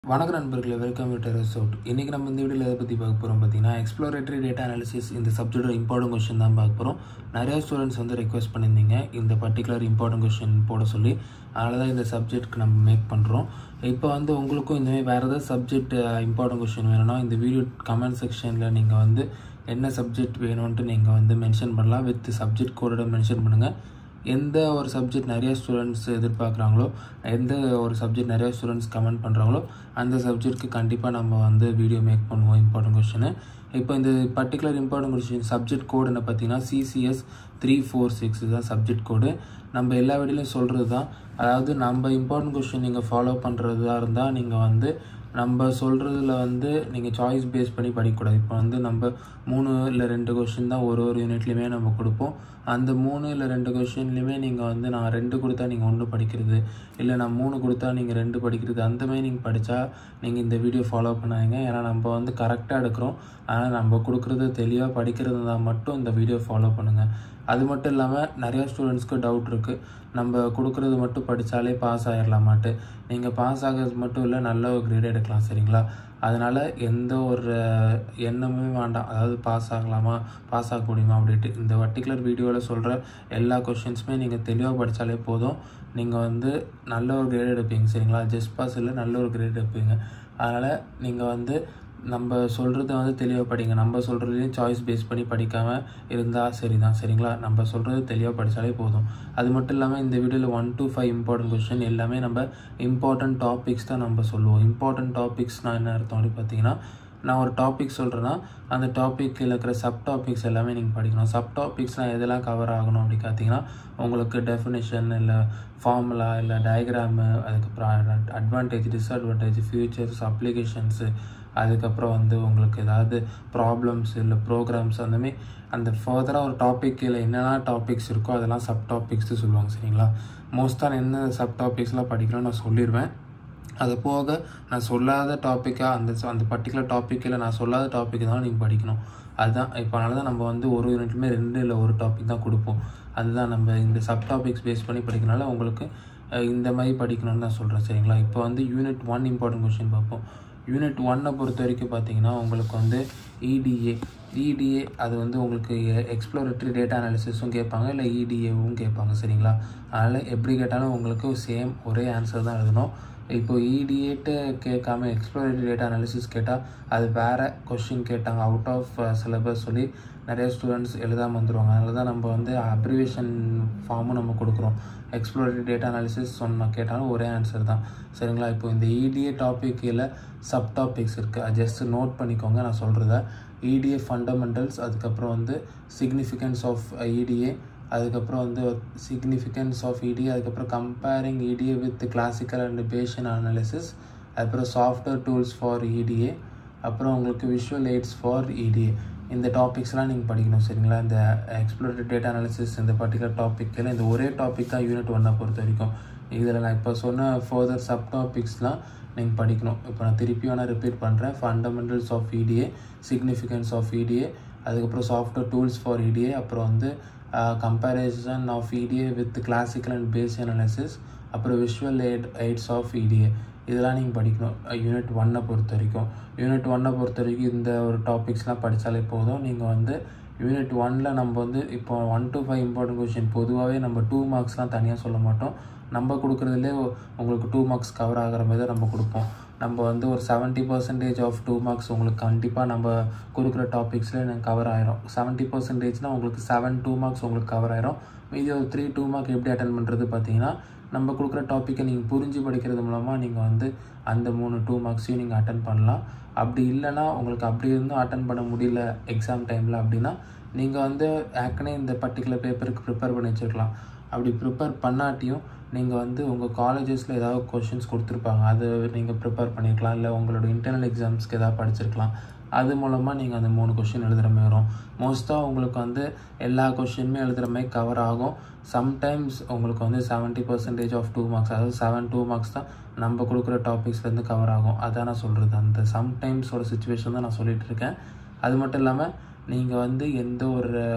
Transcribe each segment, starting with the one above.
வணக்கம் நண்பர்களே welcome to resort இன்றைக்கி நம்ம இந்த வீடியோவில் எதை பற்றி பார்க்க போகிறோம் பார்த்தீங்கன்னா எக்ஸ்ப்ளோரேட்டரி டேட்டா அனாலிசிஸ் இந்த சப்ஜெக்டோட இம்பார்ட்டன்ட் கொஷின் தான் பார்க்க போகிறோம் நிறைய ஸ்டூடெண்ட்ஸ் வந்து ரெக்வஸ்ட் பண்ணியிருந்தீங்க இந்த பர்டிகுலர் இம்பார்ட்டன்ட் கொஷின் போட சொல்லி அதனால தான் இந்த சப்ஜெக்ட்க்கு நம்ம மேக் பண்ணுறோம் இப்போ வந்து உங்களுக்கும் இந்தமாதிரி வேறு ஏதாவது சப்ஜெக்ட் இம்பார்ட்டன்ட் கொஷின் வேணும்னா இந்த வீடியோ கமெண்ட் செக்ஷனில் நீங்கள் வந்து என்ன சப்ஜெக்ட் வேணும்ன்ட்டு நீங்கள் வந்து மென்ஷன் பண்ணலாம் வித் சப்ஜெக்ட் கோடோட மென்ஷன் பண்ணுங்கள் எந்த ஒரு சப்ஜெக்ட் நிறைய ஸ்டூடெண்ட்ஸ் எதிர்பார்க்குறாங்களோ எந்த ஒரு சப்ஜெக்ட் நிறைய ஸ்டூடெண்ட்ஸ் கமெண்ட் பண்ணுறாங்களோ அந்த சப்ஜெக்ட்க்கு கண்டிப்பாக நம்ம வந்து வீடியோ மேக் பண்ணுவோம் இம்பார்ட்டன்ட் கொஷினு இப்போ இந்த particular important question subject code என்ன பார்த்தீங்கன்னா சிசிஎஸ் த்ரீ ஃபோர் சிக்ஸ் தான் சப்ஜெக்ட் கோடு நம்ம எல்லா வீடியோலையும் சொல்கிறது தான் அதாவது நம்ம இம்பார்ட்டன்ட் கொஷின் நீங்கள் ஃபாலோ பண்ணுறதா இருந்தால் நீங்கள் வந்து நம்ம சொல்கிறதுல வந்து நீங்கள் சாய்ஸ் பேஸ் பண்ணி படிக்கக்கூடாது இப்போ வந்து நம்ம மூணு இல்லை ரெண்டு கொஷின் தான் ஒரு ஒரு யூனிட்லேயுமே நம்ம கொடுப்போம் அந்த மூணு இல்லை ரெண்டு கொஷின்லையுமே நீங்கள் வந்து நான் ரெண்டு கொடுத்தா நீங்கள் ஒன்று படிக்கிறது இல்லை நான் மூணு கொடுத்தா நீங்கள் ரெண்டு படிக்கிறது அந்த மாதிரி நீங்கள் படித்தா நீங்கள் இந்த வீடியோ ஃபாலோ பண்ணாதீங்க ஏன்னா நம்ம வந்து கரெக்டாக எடுக்கிறோம் ஆனால் நம்ம கொடுக்குறது தெளிவாக படிக்கிறது தான் மட்டும் இந்த வீடியோ ஃபாலோ பண்ணுங்கள் அது மட்டும் இல்லாமல் நிறையா ஸ்டூடெண்ட்ஸ்க்கு டவுட் இருக்குது நம்ம கொடுக்குறது மட்டும் படித்தாலே பாஸ் ஆகிடலாமாட்டு நீங்கள் பாஸ் ஆகிறது மட்டும் இல்லை நல்ல ஒரு கிரேட் எடுக்கலாம் சரிங்களா அதனால் எந்த ஒரு எண்ணமே வேண்டாம் அதாவது பாஸ் ஆகலாமா பாஸ் ஆக முடியுமா அப்படின்ட்டு இந்த பர்டிகுலர் வீடியோவில் சொல்கிற எல்லா கொஷின்ஸுமே நீங்கள் தெளிவாக படித்தாலே போதும் நீங்கள் வந்து நல்ல ஒரு கிரேட் எடுப்பீங்க சரிங்களா ஜஸ்ட் பாஸ் இல்லை நல்ல ஒரு கிரேட் எடுப்பீங்க அதனால் நீங்கள் வந்து நம்ம சொல்கிறத வந்து தெளிவாக படிங்க நம்ம சொல்கிறதையும் சாய்ஸ் பேஸ் பண்ணி படிக்காமல் இருந்தால் சரி தான் சரிங்களா நம்ம சொல்கிறது தெளிவாக படித்தாலே போதும் அது மட்டும் இல்லாமல் இந்த வீடியோவில் one to five important question எல்லாமே நம்ம இம்பார்ட்டன்ட் டாபிக்ஸ் தான் நம்ம சொல்லுவோம் இம்பார்ட்டன்ட் டாபிக்ஸ்னால் என்ன அர்த்தம் அப்படின்னு பார்த்தீங்கன்னா நான் ஒரு டாபிக் சொல்கிறேன்னா அந்த டாப்பிக்கில் இருக்கிற சப் டாபிக்ஸ் எல்லாமே நீங்கள் படிக்கணும் சப் டாபிக்ஸ்லாம் எதெல்லாம் கவர் ஆகணும் அப்படின்னு பார்த்தீங்கன்னா உங்களுக்கு டெஃபினேஷன் இல்லை ஃபார்முலா இல்லை டயக்ராமு அதுக்கப்புறம் அட்வான்டேஜ் டிஸ்அட்வான்டேஜ் ஃபியூச்சர்ஸ் அப்ளிகேஷன்ஸு அதுக்கப்புறம் வந்து உங்களுக்கு ஏதாவது ப்ராப்ளம்ஸ் இல்லை ப்ரோக்ராம்ஸ் அந்தமாரி அந்த ஃபர்தராக ஒரு டாப்பிக்கில் என்னென்ன டாபிக்ஸ் இருக்கோ அதெல்லாம் சப் டாபிக்ஸ்னு சொல்லுவாங்க சரிங்களா மோஸ்ட்டாக நான் என்ன சப் டாபிக்ஸ்லாம் படிக்கணும்னு நான் சொல்லிடுவேன் அது போக நான் சொல்லாத டாப்பிக்காக அந்த அந்த பர்டிகுலர் டாப்பிக்கில் நான் சொல்லாத டாபிக் தான் நீங்கள் படிக்கணும் அதுதான் இப்போ அதனால தான் நம்ம வந்து ஒரு யூனிட்லுமே ரெண்டு இல்லை ஒரு டாபிக் தான் கொடுப்போம் அதுதான் நம்ம இந்த சப் டாபிக்ஸ் பேஸ் பண்ணி படிக்கிறனால உங்களுக்கு இந்த மாதிரி படிக்கணும்னு தான் சொல்கிறேன் சரிங்களா இப்போ வந்து யூனிட் ஒன் இம்பார்ட்டன்ட் கொஷின் பார்ப்போம் யூனிட் ஒன்னை பொறுத்த வரைக்கும் பார்த்தீங்கன்னா உங்களுக்கு வந்து இடிஏ இடிஏ அது வந்து உங்களுக்கு எக்ஸ்ப்ளோரேட்டரி டேட்டா அனாலிசிஸும் கேட்பாங்க இல்லை இடிஏவும் கேட்பாங்க சரிங்களா அதனால் எப்படி கேட்டாலும் உங்களுக்கு சேம் ஒரே ஆன்சர் தான் எழுதணும் இப்போ இடிஏட்டு கேட்காம எக்ஸ்ப்ளோரேட்டரி டேட்டா அனாலிசிஸ் கேட்டால் அது வேறு கொஷின் கேட்டாங்க அவுட் ஆஃப் சிலபஸ் சொல்லி நிறைய ஸ்டூடெண்ட்ஸ் எழுதாமல் வந்துடுவாங்க அதனால தான் நம்ம வந்து அப்ரிவேஷன் ஃபார்மும் நம்ம கொடுக்குறோம் எக்ஸ்ப்ளோரேட்டரி டேட்டா அனாலிசிஸ் சொன்ன கேட்டாலும் ஒரே ஆன்சர் தான் சரிங்களா இப்போ இந்த இடிஏ டாப்பிக்கில் சப் டாபிக்ஸ் இருக்குது அது ஜஸ்ட் நோட் பண்ணிக்கோங்க நான் சொல்கிறத இடிஏ ஃபண்டமெண்டல்ஸ் அதுக்கப்புறம் வந்து சிக்னிஃபிகன்ஸ் ஆஃப் இடிஏ அதுக்கப்புறம் வந்து சிக்னிஃபிகன்ஸ் ஆஃப் இடிஏ அதுக்கப்புறம் comparing EDA with classical and Bayesian analysis அதுக்கப்புறம் சாஃப்ட்வேர் டூல்ஸ் ஃபார் இடிஏ அப்புறம் உங்களுக்கு விஷுவல் எய்ட்ஸ் ஃபார் இடிஏ இந்த டாபிக்ஸ்லாம் நீங்கள் படிக்கணும் சரிங்களா இந்த எக்ஸ்ப்ளோரேட்டட் டேட்டா அனாலிசிஸ் இந்த பர்டிகுலர் டாப்பிக்கில் இந்த ஒரே டாபிக் தான் யூனிட் ஒன்னை பொறுத்த வரைக்கும் இதில் நான் இப்போ சொன்ன ஃபர்தர் சப் டாபிக்ஸ்லாம் நீங்கள் படிக்கணும் இப்போ நான் திருப்பி வேணால் ரிப்பீட் பண்ணுறேன் fundamentals of EDA significance of EDA அதுக்கப்புறம் சாஃப்ட்வேர் டூல்ஸ் ஃபார் இடிஏ அப்புறம் வந்து comparison of EDA with classical and Bayes analysis அப்புறம் visual aid aids of EDA இதெல்லாம் நீங்கள் படிக்கணும் யூனிட் ஒன்னை பொறுத்த வரைக்கும் யூனிட் ஒன்னை பொறுத்த வரைக்கும் இந்த ஒரு டாபிக்ஸ்லாம் படித்தாலே போதும் நீங்கள் வந்து யூனிட் ஒனில் நம்ம வந்து இப்போ one to five important question பொதுவாகவே நம்ம டூ மார்க்ஸ்லாம் தனியாக சொல்ல மாட்டோம் நம்ம கொடுக்குறதுலே உங்களுக்கு டூ மார்க்ஸ் கவர் ஆகிற மாதிரி தான் நம்ம கொடுப்போம் நம்ம வந்து ஒரு seventy percentage of two marks உங்களுக்கு கண்டிப்பாக நம்ம கொடுக்குற டாபிக்ஸில் எனக்கு கவர் ஆயிரும் செவன்ட்டி பர்சன்டேஜ்னால் உங்களுக்கு செவன் டூ மார்க்ஸ் உங்களுக்கு கவர் ஆயிரும் மீதி ஒரு த்ரீ டூ மார்க் எப்படி அட்டன் பண்ணுறது பார்த்தீங்கன்னா நம்ம கொடுக்குற டாப்பிக்கை நீங்கள் புரிஞ்சு படிக்கிறது மூலமாக நீங்கள் வந்து அந்த மூணு டூ மார்க்ஸையும் நீங்கள் அட்டன் பண்ணலாம் அப்படி இல்லைனா உங்களுக்கு அப்படி இருந்தும் அட்டன் பண்ண முடியல எக்ஸாம் டைமில் அப்படின்னா நீங்கள் வந்து ஏற்கனவே இந்த பர்டிகுலர் பேப்பருக்கு ப்ரிப்பேர் பண்ணி வச்சுருக்கலாம் அப்படி ப்ரிப்பேர் பண்ணாட்டியும் நீங்கள் வந்து உங்கள் காலேஜஸில் ஏதாவது கொஷின்ஸ் கொடுத்துருப்பாங்க அது நீங்கள் ப்ரிப்பேர் பண்ணிக்கலாம் இல்லை உங்களோட இன்டர்னல் எக்ஸாம்ஸ்க்கு ஏதாவது படிச்சிருக்கலாம் அது மூலமாக நீங்கள் அந்த மூணு கொஷின் எழுதுகிற மாதிரி வரும் மோஸ்ட்டாக உங்களுக்கு வந்து எல்லா கொஷினுமே எழுதுகிற மாதிரி கவர் ஆகும் சம்டைம்ஸ் உங்களுக்கு வந்து seventy percentage of two marks அதாவது செவன் டூ மார்க்ஸ் தான் நம்ம கொடுக்குற டாபிக்ஸ்லேருந்து கவர் ஆகும் அதான் நான் சொல்கிறது அந்த சம்டைம்ஸோட சுச்சுவேஷன் தான் நான் சொல்லிகிட்டு இருக்கேன் அது மட்டும் இல்லாமல் நீங்கள் வந்து எந்த ஒரு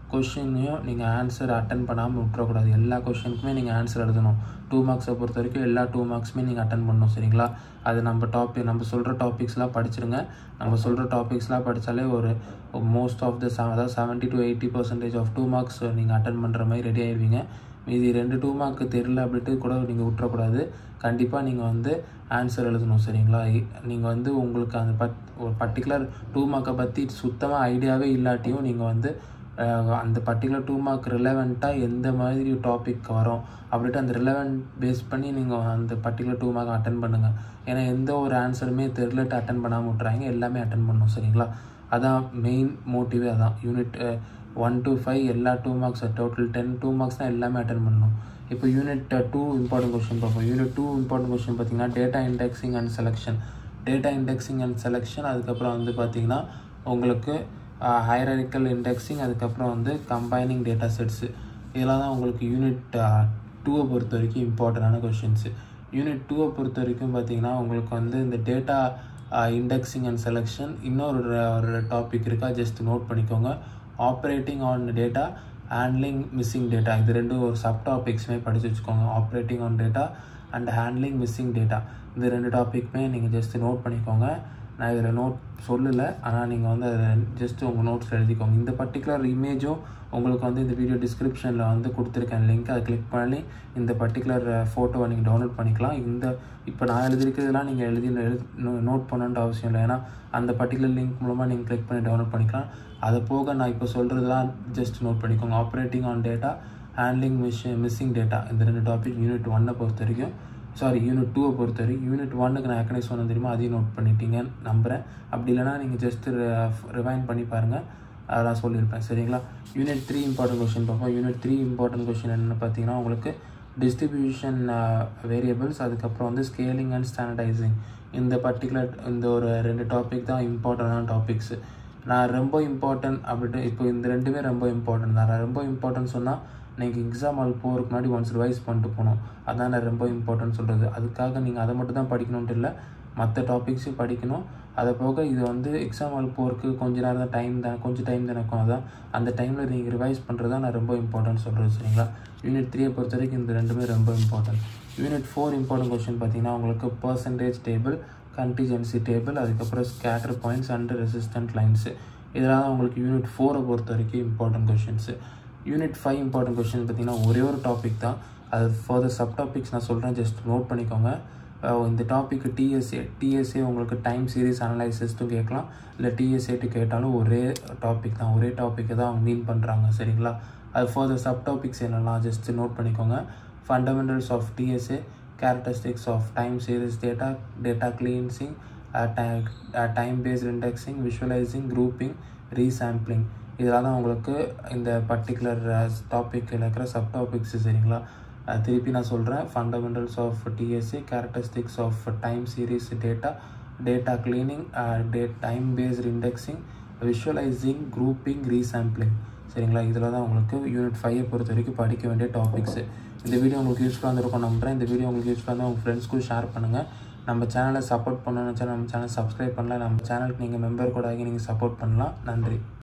கொஷினையும் நீங்கள் ஆன்சர் அட்டன் பண்ணாமல் விட்டுறக்கூடாது எல்லா கொஷினுக்குமே நீங்கள் ஆன்சர் எழுதணும் டூ மார்க்ஸை பொறுத்த வரைக்கும் எல்லா டூ மார்க்ஸுமே நீங்கள் அட்டன் பண்ணணும் சரிங்களா அது நம்ம டாபிக் நம்ம சொல்கிற டாபிக்ஸ்லாம் படிச்சிருங்க நம்ம சொல்கிற டாபிக்ஸ்லாம் படித்தாலே ஒரு மோஸ்ட் ஆஃப் த அதாவது seventy to eighty percentage of two marks நீங்கள் அட்டன் பண்ணுற மாதிரி ரெடி ஆயிடுவீங்க மீதி ரெண்டு டூ மார்க்கு தெரில அப்படின்ட்டு கூட நீங்கள் விட்டுறக்கூடாது கண்டிப்பாக நீங்கள் வந்து ஆன்சர் எழுதணும் சரிங்களா நீங்கள் வந்து உங்களுக்கு அந்த பட் ஒரு பர்டிகுலர் டூ மார்க்கை பற்றி சுத்தமாக ஐடியாவே இல்லாட்டியும் நீங்கள் வந்து அந்த பர்டிகுலர் டூ மார்க் ரிலவெண்ட்டாக எந்த மாதிரி டாபிக் வரும் அப்படின்ட்டு அந்த ரிலவெண்ட் பேஸ் பண்ணி நீங்கள் அந்த பர்டிகுலர் டூ மார்க் அட்டன் பண்ணுங்கள் ஏன்னா எந்த ஒரு ஆன்சருமே தெரிலட்டு அட்டன் பண்ணாமல் விட்றாங்க எல்லாமே அட்டன் பண்ணணும் சரிங்களா அதான் மெயின் மோட்டிவே அதான் யூனிட் ஒன் டு ஃபைவ் எல்லா two marks total ten two marks தான் எல்லாமே அட்டன் பண்ணணும் இப்போ யூனிட் டூ இம்பார்ட்டன்ட் கொஸ்டின் பார்ப்போம் யூனிட் டூ இம்பார்ட்டன்ட் கொஸ்டின் பார்த்தீங்கன்னா data indexing and selection data indexing and selection அதுக்கப்புறம் வந்து பார்த்தீங்கன்னா உங்களுக்கு ஹைரரிக்கல் இண்டெக்ஸிங் அதுக்கப்புறம் வந்து கம்பைனிங் டேட்டா செட்ஸு இதெல்லாம் தான் உங்களுக்கு யூனிட் டூவை பொறுத்த வரைக்கும் இம்பார்ட்டண்டான கொஷின்ஸு யூனிட் டூவை பொறுத்த வரைக்கும் பார்த்தீங்கன்னா உங்களுக்கு வந்து இந்த டேட்டா இண்டெக்ஸிங் அண்ட் செலெக்ஷன் இன்னொரு ஒரு டாபிக் இருக்கா ஜஸ்ட் நோட் பண்ணிக்கோங்க operating on data handling missing data இது ரெண்டும் ஒரு சப் டாபிக்ஸுமே படித்து வச்சுக்கோங்க operating on data and handling missing data இந்த ரெண்டு டாபிக்மே நீங்கள் ஜஸ்ட் நோட் பண்ணிக்கோங்க நான் இதில் நோட் சொல்லலை ஆனால் நீங்கள் வந்து அதை ஜஸ்ட் உங்கள் நோட்ஸில் எழுதிக்கோங்க இந்த பர்டிகுலர் இமேஜும் உங்களுக்கு வந்து இந்த வீடியோ டிஸ்கிரிப்ஷனில் வந்து கொடுத்துருக்கேன் லிங்க் அதை கிளிக் பண்ணி இந்த பர்டிகுலர் ஃபோட்டோவை நீங்கள் டவுன்லோட் பண்ணிக்கலாம் இந்த இப்போ நான் எழுதிருக்கிறதுலாம் நீங்கள் எழுதி எழுதி நோட் பண்ணணுன்ற அவசியம் இல்லை ஏன்னா அந்த பர்டிகுலர் லிங்க் மூலமாக நீங்கள் கிளிக் பண்ணி டவுன்லோட் பண்ணிக்கலாம் அதை போக நான் இப்போ சொல்கிறதுலாம் ஜஸ்ட் நோட் பண்ணிக்கோங்க ஆப்ரேட்டிங் ஆன் டேட்டா ஹேண்ட்லிங் மிஷ் மிஸ்ஸிங் டேட்டா இந்த ரெண்டு டாபிக் யூனிட் ஒன்னை பொறுத்த வரைக்கும் சாரி யூனிட் டூவை பொறுத்த வரைக்கும் யூனிட் ஒன்னுக்கு நான் ஏற்கனவே சொன்ன தெரியுமா அதையும் நோட் பண்ணிட்டீங்கன்னு நம்புகிறேன் அப்படி இல்லைனா நீங்கள் ஜஸ்ட்டு ரிவைன் பண்ணி பாருங்கள் அதெல்லாம் சொல்லியிருப்பேன் சரிங்களா யூனிட் த்ரீ இம்பார்ட்டன்ட் கொஷின் பார்ப்போம் யூனிட் த்ரீ இம்பார்ட்டன்ட் கொஷின் என்னென்னு பார்த்தீங்கன்னா உங்களுக்கு டிஸ்ட்ரிபியூஷன் வேரியபிள்ஸ் அதுக்கப்புறம் வந்து ஸ்கேலிங் அண்ட் ஸ்டாண்டர்டைசிங் இந்த பர்டிகுலர் இந்த ஒரு ரெண்டு டாபிக் தான் இம்பார்ட்டண்டான டாபிக்ஸு நான் ரொம்ப இம்பார்ட்டன்ட் அப்படின்ட்டு இப்போ இந்த ரெண்டுமே ரொம்ப இம்பார்ட்டன்ட் தான் நான் ரொம்ப இம்பார்ட்டன்ட் சொன்னால் நீங்கள் எக்ஸாம் ஆல் போகிறதுக்கு முன்னாடி ஒன்ஸ் ரிவைஸ் பண்ணிட்டு போகணும் அதான் நான் ரொம்ப இம்பார்ட்டன்ட் சொல்கிறது அதுக்காக நீங்கள் அதை மட்டும் தான் படிக்கணுன்ட்டு இல்லை மற்ற டாபிக்ஸும் படிக்கணும் அதை போக இது வந்து எக்ஸாம் ஆல் போகிறதுக்கு கொஞ்ச நேரம் தான் டைம் தான் கொஞ்சம் டைம் தான் இருக்கும் அதான் அந்த டைமில் நீங்கள் ரிவைஸ் பண்ணுறது தான் நான் ரொம்ப இம்பார்ட்டன்ட் சொல்கிறது சரிங்களா யூனிட் த்ரீயை பொறுத்த வரைக்கும் இந்த ரெண்டுமே ரொம்ப important unit four important question பார்த்தீங்கன்னா உங்களுக்கு பர்சன்டேஜ் டேபிள் கண்டிஜென்சி டேபிள் அதுக்கப்புறம் scatter points and resistant lines இதெல்லாம் தான் உங்களுக்கு யூனிட் ஃபோரை பொறுத்த வரைக்கும் important questions unit five important question பார்த்தீங்கன்னா ஒரே ஒரு டாபிக் தான் அது ஃபர்தர் சப் டாபிக்ஸ் நான் சொல்கிறேன் ஜஸ்ட் நோட் பண்ணிக்கோங்க இந்த டாபிக் டிஎஸ்ஏ டிஎஸ்ஏ உங்களுக்கு டைம் சீரிஸ் அனலைசிஸ்ட்டும் கேட்கலாம் இல்லை டிஎஸ்ஏட்டு கேட்டாலும் ஒரே டாபிக் தான் ஒரே டாப்பிக்கை தான் அவங்க மீன் பண்ணுறாங்க சரிங்களா அது ஃபர்தர் சப் டாபிக்ஸ் என்னெல்லாம் ஜஸ்ட் நோட் பண்ணிக்கோங்க fundamentals of TSA characteristics of time series data, data cleansing, uh, time, uh, time based indexing, visualizing, grouping, resampling இதெல்லாம் தான் உங்களுக்கு இந்த பர்டிகுலர் டாப்பிக்கில் இருக்கிற சப் டாபிக்ஸ் சரிங்களா திருப்பி நான் சொல்கிறேன் fundamentals of TSC characteristics of time series data data cleaning date time based indexing visualising grouping resampling சரிங்களா இதில் தான் உங்களுக்கு யூனிட் ஃபைவை பொறுத்த வரைக்கும் படிக்க வேண்டிய டாபிக்ஸு இந்த வீடியோ உங்களுக்கு யூஸ்ஃபுல்லாக இருந்திருக்கும் நம்புறேன் இந்த வீடியோ உங்களுக்கு யூஸ்ஃபுல்லாக இருந்தால் உங்கள் ஃப்ரெண்ட்ஸ்க்கும் ஷேர் பண்ணுங்கள் நம்ம சேனலை சப்போர்ட் பண்ணணும்னு வச்சா நம்ம சேனல் சப்ஸ்கிரைப் பண்ணலாம் நம்ம சேனலுக்கு நீங்கள் மெம்பர் கூட ஆகி நீங்கள் சப்போர்ட் பண்ணலாம் நன்றி